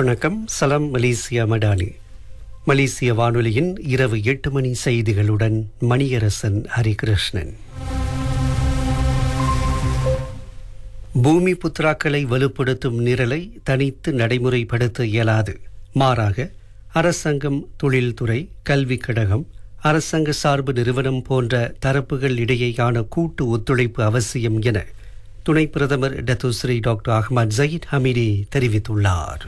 வணக்கம் சலாம் மலேசியா மடானி மலேசிய வானொலியின் இரவு எட்டு மணி செய்திகளுடன் மணியரசன் ஹரிகிருஷ்ணன் பூமி புத்ராக்களை வலுப்படுத்தும் நிரலை தனித்து நடைமுறைப்படுத்த இயலாது மாறாக அரசாங்கம் தொழில்துறை கல்விக் கழகம் அரசாங்க சார்பு நிறுவனம் போன்ற தரப்புகள் இடையேயான கூட்டு ஒத்துழைப்பு அவசியம் என துணை பிரதமர் Datuk Seri doctor Ahmad Zahid Hamidi தெரிவித்துள்ளார்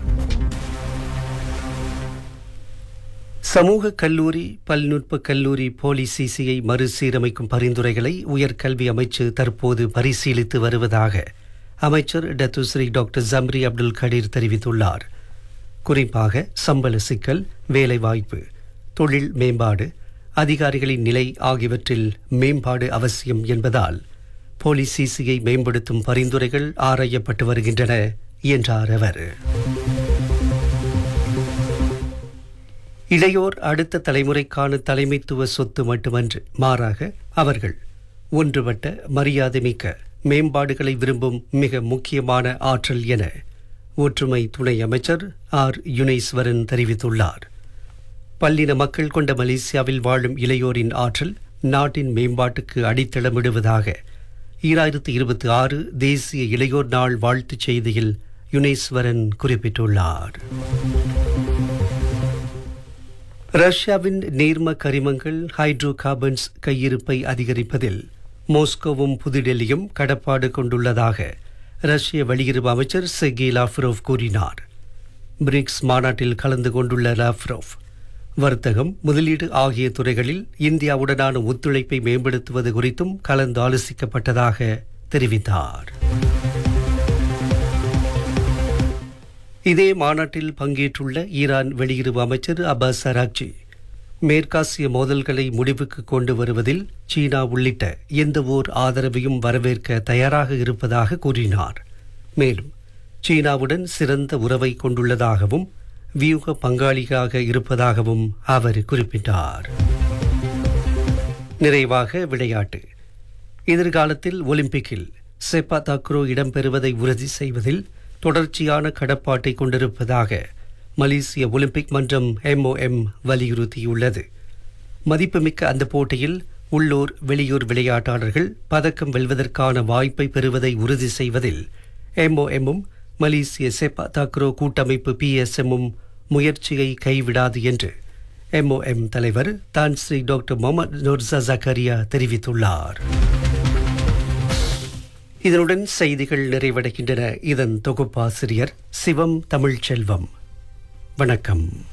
சமூக கல்லூரி பல்நுட்ப கல்லூரி போலி சிசிஐ மறுசீரமைக்கும் பரிந்துரைகளை உயர்கல்வி அமைச்சு தற்போது பரிசீலித்து வருவதாக அமைச்சர் Datuk Seri doctor Zambry Abdul Kadir தெரிவித்துள்ளார் குறிப்பாக சம்பள சிக்கல் வேலைவாய்ப்பு தொழில் மேம்பாடு அதிகாரிகளின் நிலை ஆகியவற்றில் மேம்பாடு அவசியம் என்பதால் போலி சிசியை மேம்படுத்தும் பரிந்துரைகள் ஆராயப்பட்டு வருகின்றன என்றார் அவர் இளையோர் அடுத்த தலைமுறைக்கான தலைமைத்துவ சொத்து மட்டுமன்று மாறாக அவர்கள் ஒன்றுபட்ட மரியாதைமிக்க மேம்பாடுகளை விரும்பும் மிக முக்கியமான ஆற்றல் என ஒற்றுமை துணை அமைச்சர் ஆர் யுனேஸ்வரன் தெரிவித்துள்ளார் பல்லின மக்கள் கொண்ட மலேசியாவில் வாழும் இளையோரின் ஆற்றல் நாட்டின் மேம்பாட்டுக்கு அடித்தளமிடுவதாக ஈராயிரத்து இருபத்தி ஆறு தேசிய இளையோர் நாள் வாழ்த்துச் செய்தியில் யுனேஸ்வரன் குறிப்பிட்டுள்ளார் ரஷ்யாவின் நீர்ம கரிமங்கள் ஹைட்ரோ கார்பன்ஸ் கையிருப்பை அதிகரிப்பதில் மோஸ்கோவும் புதுடெல்லியும் கடப்பாடு கொண்டுள்ளதாக ரஷ்ய வெளியுறவு அமைச்சர் செர்கி லாஃப்ரோவ் கூறினார் பிரிக்ஸ் மாநாட்டில் கலந்து கொண்டுள்ள லாஃப்ரோவ் வர்த்தகம் முதலீடு ஆகிய துறைகளில் இந்தியாவுடனான ஒத்துழைப்பை மேம்படுத்துவது குறித்தும் கலந்து ஆலோசிக்கப்பட்டதாக தெரிவித்தார் இதே மாநாட்டில் பங்கேற்றுள்ள ஈரான் வெளியுறவு அமைச்சர் அப்பாஸ் அராக்சி மேற்காசிய மோதல்களை முடிவுக்கு கொண்டு வருவதில் சீனா உள்ளிட்ட எந்த ஓர் ஆதரவையும் வரவேற்க தயாராக இருப்பதாக கூறினார் மேலும் சீனாவுடன் சிறந்த உறவை கொண்டுள்ளதாகவும் வியூக பங்காளியாக இருப்பதாகவும் அவர் குறிப்பிட்டார் நிறைவாக விளையாட்டு எதிர்காலத்தில் ஒலிம்பிக்கில் செப்பா தாக்ரோ இடம்பெறுவதை உறுதி செய்வதில் தொடர்ச்சியான கடப்பாட்டை கொண்டிருப்பதாக மலேசிய ஒலிம்பிக் மன்றம் எம்ஓஎம் வலியுறுத்தியுள்ளது மதிப்புமிக்க அந்த போட்டியில் உள்ளூர் வெளியூர் விளையாட்டாளர்கள் பதக்கம் வெல்வதற்கான வாய்ப்பை பெறுவதை உறுதி செய்வதில் எம்ஓஎம்மும் மலேசிய செப்பா தாக்ரோ கூட்டமைப்பு பிஎஸ்எம்மும் முயற்சியை கைவிடாது என்று எம்ஓஎம் தலைவர் Tan Sri doctor Mohamed Nursa Zakaria தெரிவித்துள்ளார் இதனுடன் செய்திகள் நிறைவடைகின்றன இதன் தொகுப்பாசிரியர் சிவம் தமிழ்ச்செல்வம் வணக்கம்